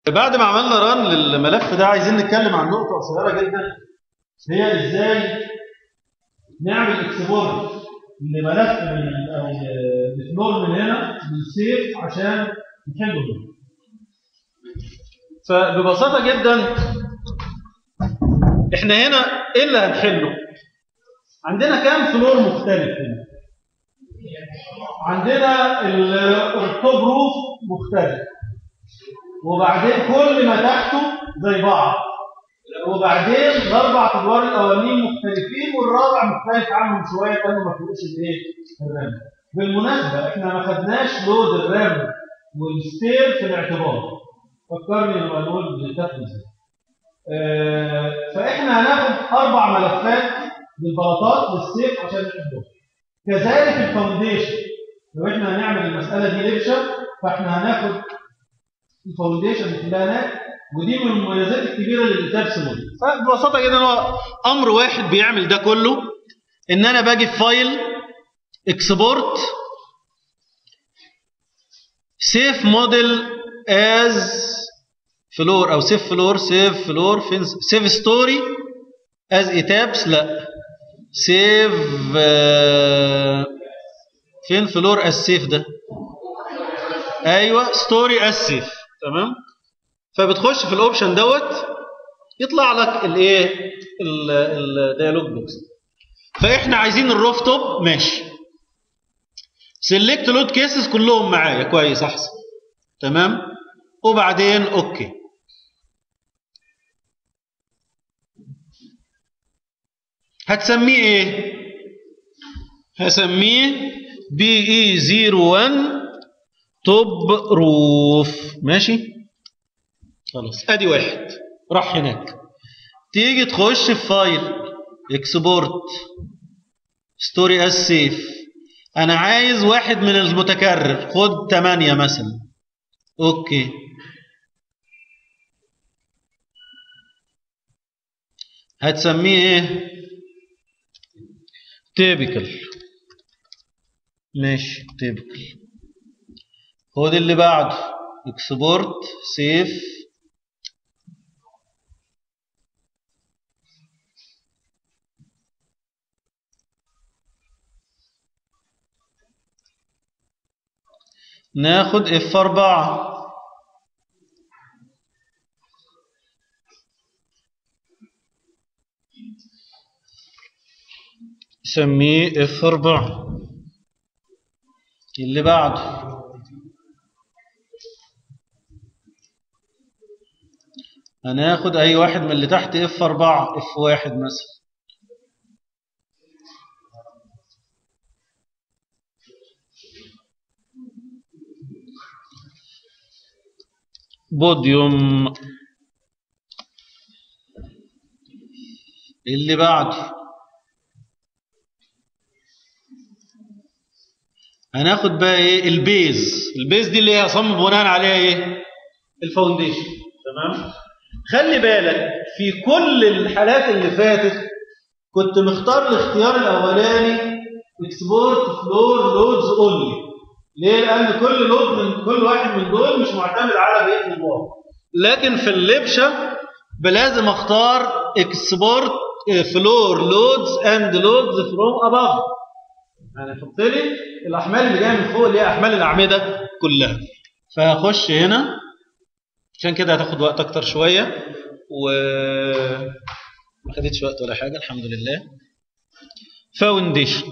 بعد ما عملنا ران للملف ده عايزين نتكلم عن نقطة قصيرة جدا هي ازاي نعمل اكسبورت لملف من او لفلور من هنا من سيف عشان نحله ده. فببساطة جدا احنا هنا ايه اللي هنحله؟ عندنا كام فلور مختلف هنا؟ عندنا التوب روف مختلف وبعدين كل ما تحته زي بعض وبعدين الاربع ادوار الاولانيين مختلفين والرابع مختلف عنهم شويه لانه ما فيهوش الايه؟ الرام. بالمناسبه احنا ما خدناش لود الرام والستير في الاعتبار. فكرني لما نقول بتاخد آه فاحنا هناخد اربع ملفات بالبلاطات للسيف عشان نحبهم. كذلك الفاونديشن لو احنا هنعمل المساله دي لبشه فاحنا هناخد الفاونديشن كلها هناك ودي من المميزات الكبيره للتابس موديل فببساطه جدا هو امر واحد بيعمل ده كله ان انا باجي في فايل اكسبورت سيف موديل از فلور او سيف فلور سيف فلور فين سيف ستوري از ايتابس لا سيف فين فلور از سيف ده ايوه ستوري از سيف تمام فبتخش في الاوبشن دوت يطلع لك الايه الديالوج بوكس فاحنا عايزين الروف توب ماشي سيلكت لود كيسز كلهم معايا كويس احسن تمام وبعدين اوكي هتسميه ايه هسميه بي اي 01 توب روف ماشي خلاص ادي واحد راح هناك تيجي تخش في فايل اكسبورت ستوري از سيف انا عايز واحد من المتكرر خد 8 مثلا اوكي هتسميه ايه تيبيكال ماشي تيبيكال خد اللي بعده اكسبورت سيف ناخد اف 4 سميه اف 4 اللي بعده هناخد اي واحد من اللي تحت اف 4 اف 1 مثلا بوديوم اللي بعده هناخد بقى ايه البيز البيز دي اللي هي هصمم بناء عليها ايه الفاونديشن تمام خلي بالك في كل الحالات اللي فاتت كنت مختار الاختيار الاولاني اكسبورت فلور لودز اونلي ليه لان كل لود من كل واحد من دول مش معتمد على بقيه الباقي لكن في اللبشه بلازم اختار اكسبورت فلور لودز اند لودز فروم اباف يعني حط لي الاحمال اللي جايه من فوق اللي هي احمال الاعمده كلها فهخش هنا عشان كده هتاخد وقت اكتر شويه و ما خدتش وقت ولا حاجه الحمد لله فاونديشن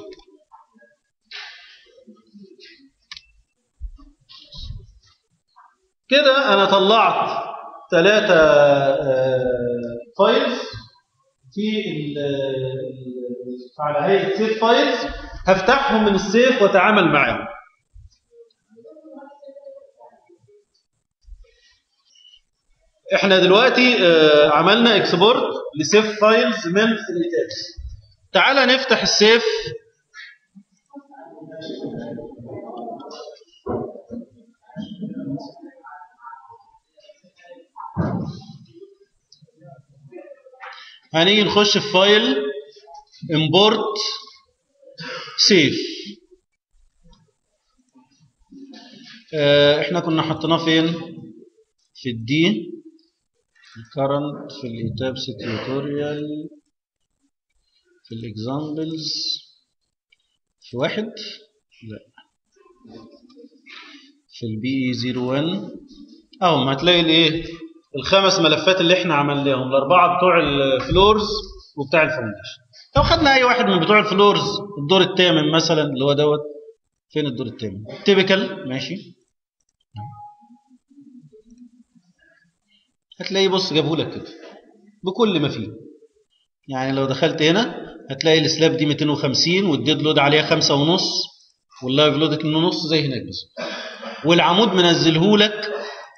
كده انا طلعت ثلاثة فايلز في على هيئة سيف فايلز هفتحهم من السيف واتعامل معاهم احنا دلوقتي عملنا اكسبورت لسيف فايلز من فريتابس تعالى نفتح السيف هنيجي نخش في فايل امبورت سيف اه احنا كنا حطيناه فين في الدي الكرنت في الايتابس تيوتوريال في الاكزامبلز في واحد لا في البي اي 01 اهو ما هتلاقي الايه الخمس ملفات اللي احنا عملناهم الاربعه بتوع الفلورز وبتاع الفاونديشن لو خدنا اي واحد من بتوع الفلورز الدور الثامن مثلا اللي هو دوت فين الدور الثامن تيبيكال ماشي هتلاقي بص جابه لك كده بكل ما فيه يعني لو دخلت هنا هتلاقي السلاب دي 250 والديد لود عليها خمسة ونص واللايف لود 2 ونص زي هناك بس والعمود منزله لك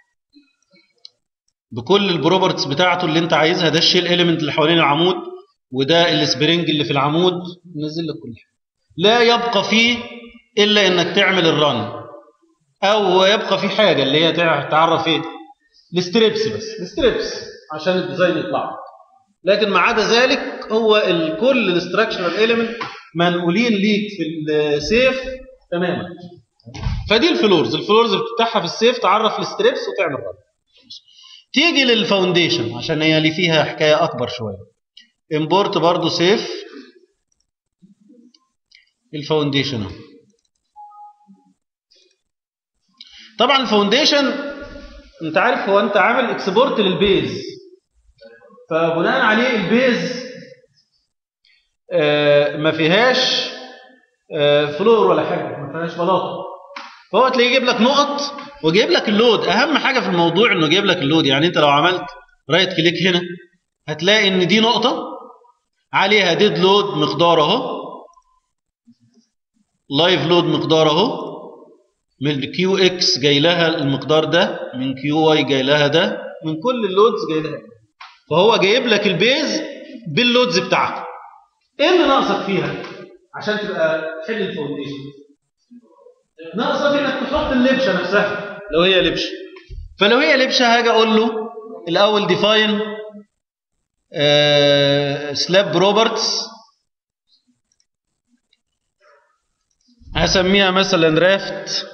بكل البروبرتس بتاعته اللي انت عايزها ده الشيل اليمنت اللي حوالين العمود وده السبرينج اللي في العمود منزل لك كل حاجه لا يبقى فيه الا انك تعمل الرن او يبقى فيه حاجه اللي هي تعرف ايه الستريبس بس الستريبس عشان الديزاين يطلع لكن ما عدا ذلك هو كل الاستراكشرال اليمنت منقولين ليك في السيف تماما فدي الفلورز الفلورز بتفتحها في السيف تعرف الستريبس وتعمل رن تيجي للفاونديشن عشان هي اللي فيها حكايه اكبر شويه امبورت برضو سيف الفاونديشن طبعا الفاونديشن انت عارف هو انت عامل اكسبورت للبيز فبناء عليه البيز آه ما فيهاش آه فلور ولا حاجه ما فيهاش بلاطه فهو تلاقيه يجيب لك نقط وجايب لك اللود اهم حاجه في الموضوع انه جايب لك اللود يعني انت لو عملت رايت كليك هنا هتلاقي ان دي نقطه عليها ديد لود مقدار اهو لايف لود مقدار اهو من الكيو اكس جاي لها المقدار ده من كيو واي جاي لها ده من كل اللودز جاي لها فهو جايب لك البيز باللودز بتاعته ايه اللي ناقصك فيها عشان تبقى تحل الفاونديشن ناقصك انك تحط اللبشه نفسها لو هي لبشه فلو هي لبشه هاجي اقول له الاول ديفاين سلاب بروبرتس هسميها مثلا رافت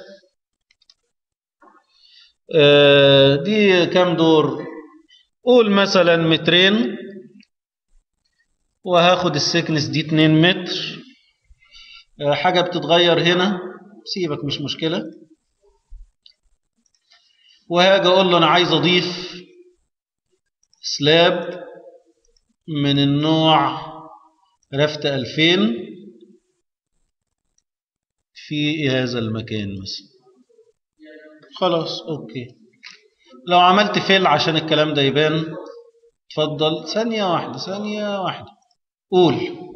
دي كام دور قول مثلا مترين وهاخد السكنس دي 2 متر حاجة بتتغير هنا سيبك مش مشكلة وهاجي اقول له انا عايز اضيف سلاب من النوع رفت 2000 في هذا المكان مثلا خلاص اوكي لو عملت فيل عشان الكلام ده يبان اتفضل ثانية واحدة ثانية واحدة قول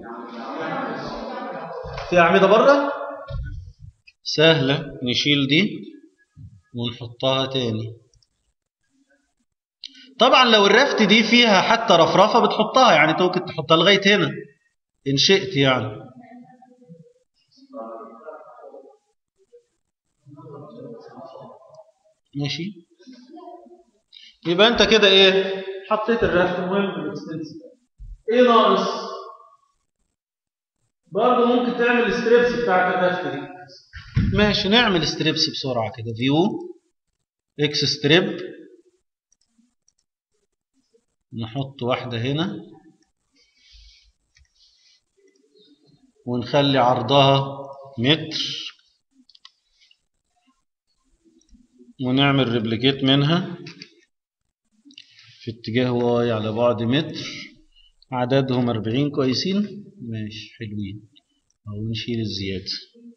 في أعمدة بره سهلة نشيل دي ونحطها تاني طبعا لو الرفت دي فيها حتى رفرفة بتحطها يعني انت ممكن تحطها لغاية هنا إن شئت يعني ماشي يبقى انت كده ايه حطيت الرفت المهم بالاكستنسيف ايه ناقص برضه ممكن تعمل ستريبس بتاعت الرفت دي ماشي نعمل ستريبس بسرعه كده فيو اكس ستريب نحط واحده هنا ونخلي عرضها متر ونعمل ريبليكيت منها في اتجاه واي على بعد متر عددهم 40 كويسين ماشي حلوين او نشيل الزيادة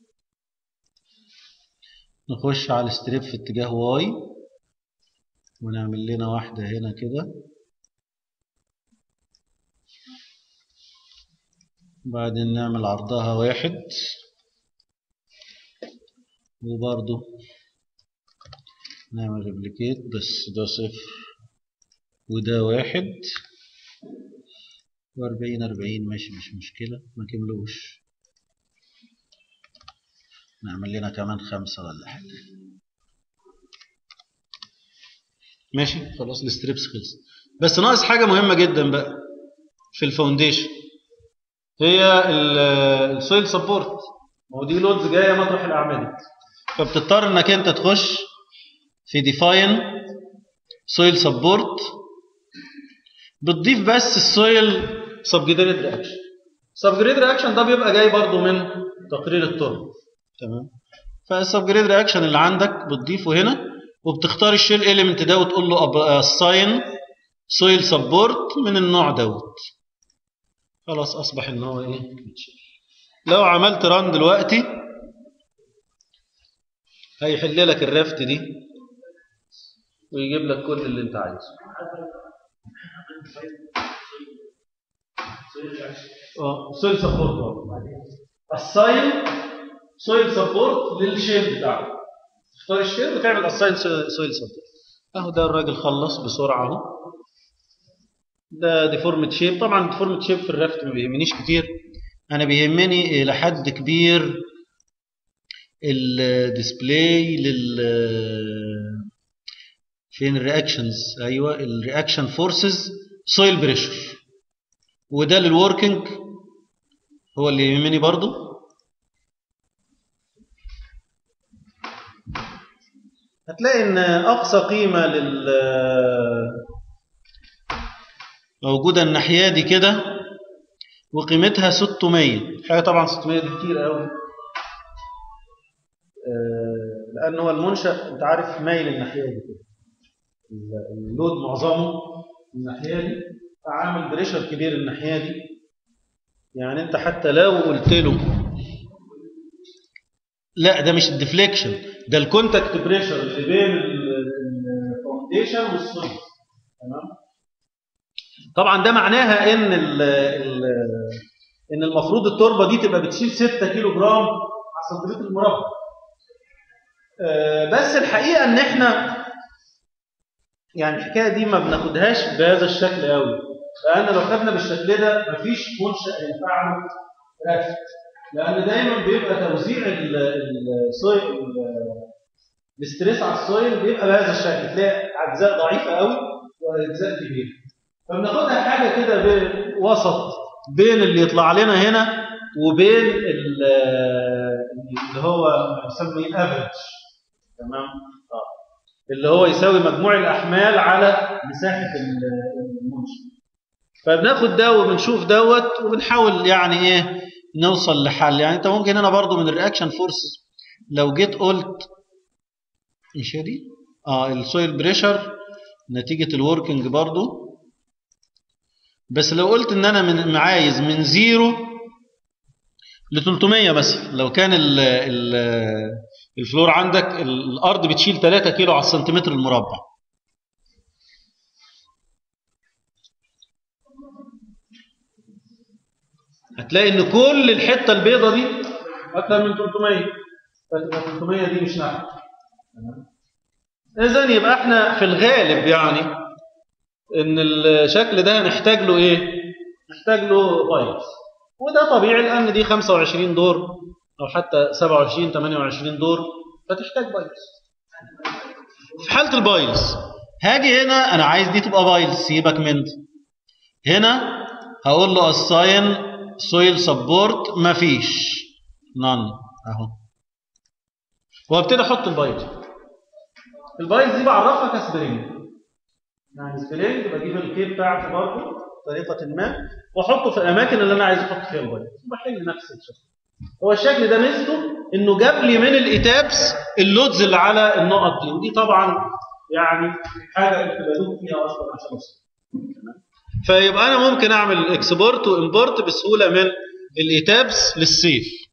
نخش على الستريب في اتجاه واي ونعمل لنا واحدة هنا كده بعدين نعمل عرضها واحد وبرضو نعمل ريبليكيت بس ده صفر وده واحد وأربعين أربعين ماشي مش مشكلة ما كملوش نعمل لنا كمان خمسة ولا حاجة ماشي خلاص الستريبس خلص بس ناقص حاجة مهمة جدا بقى في الفاونديشن هي السويل سبورت ودي لودز جاية مطرح الأعمدة فبتضطر انك انت تخش في define سويل سبورت بتضيف بس السويل سبجريد رياكشن سبجريد رياكشن ده بيبقى جاي برضو من تقرير التربه تمام فالسبجريد رياكشن اللي عندك بتضيفه هنا وبتختار الشيل اليمنت ده وتقول له اساين سويل سبورت من النوع دوت خلاص اصبح ان هو ايه متشال. لو عملت ران دلوقتي هيحل لك الرفت دي ويجيب لك كل اللي انت عايزه اه سويل سبورت الساين سويل سبورت للشيل بتاعه تختار الشيل وتعمل الساين سويل سبورت اهو ده الراجل خلص بسرعه اهو ده ديفورمت شيب طبعا ديفورمت شيب في الرفت ما بيهمنيش كتير انا بيهمني الى حد كبير الديسبلاي لل فين الرياكشنز ايوه الرياكشن فورسز سويل بريشر وده للوركينج هو اللي يهمني برضو هتلاقي ان اقصى قيمه لل موجوده الناحيه دي كده وقيمتها 600 حاجه طبعا 600 دي كتير قوي لان هو المنشا انت عارف مايل الناحيه دي كده اللود معظمه الناحيه دي عامل بريشر كبير الناحيه دي يعني انت حتى لو قلت له لا ده مش الديفليكشن ده الكونتاكت بريشر اللي بين الفاونديشن والسويل تمام طبعا ده معناها ان ال ال ان المفروض التربه دي تبقى بتشيل 6 كيلو جرام على سنتيمتر مربع بس الحقيقه ان احنا يعني الحكايه دي ما بناخدهاش بهذا الشكل قوي لان لو خدنا بالشكل ده مفيش منشا ينفع له رفت لان دايما بيبقى توزيع السويل الاستريس على السويل بيبقى بهذا الشكل تلاقي اجزاء ضعيفه قوي واجزاء كبيره فبناخدها حاجه كده وسط بين اللي يطلع لنا هنا وبين اللي هو يسمى افريج تمام اه اللي هو يساوي مجموع الاحمال على مساحه المنشا فبناخد ده وبنشوف دوت وبنحاول يعني ايه نوصل لحل يعني انت ممكن هنا برضو من الرياكشن فورسز لو جيت قلت ايش دي اه السويل بريشر نتيجه الوركينج برضو بس لو قلت ان انا من عايز من زيرو ل 300 مثلا لو كان ال ال الفلور عندك الارض بتشيل 3 كيلو على السنتيمتر المربع هتلاقي ان كل الحته البيضه دي اكثر من 300 فتبقى 300 دي مش نافعه اذا يبقى احنا في الغالب يعني ان الشكل ده هنحتاج له ايه نحتاج له بايلز وده طبيعي لان دي 25 دور او حتى 27 28 دور فتحتاج بايلز في حاله البايلز هاجي هنا انا عايز دي تبقى بايلز سيبك من دي هنا هقول له assign soil support مفيش none اهو وابتدي احط البايلز البايلز دي بعرفها كسبرينج يعني سبرينج بجيب الكيب بتاعته برضه بطريقه ما واحطه في الاماكن اللي انا عايز احط فيها البايلز بحل نفس الشكل هو الشكل ده ميزته انه جاب لي من الايتابس اللودز اللي على النقط دي ودي طبعا يعني حاجه كنت بدوق فيها اصلا عشان اوصل فيبقى انا ممكن اعمل اكسبورت وامبورت بسهوله من الايتابس للسيف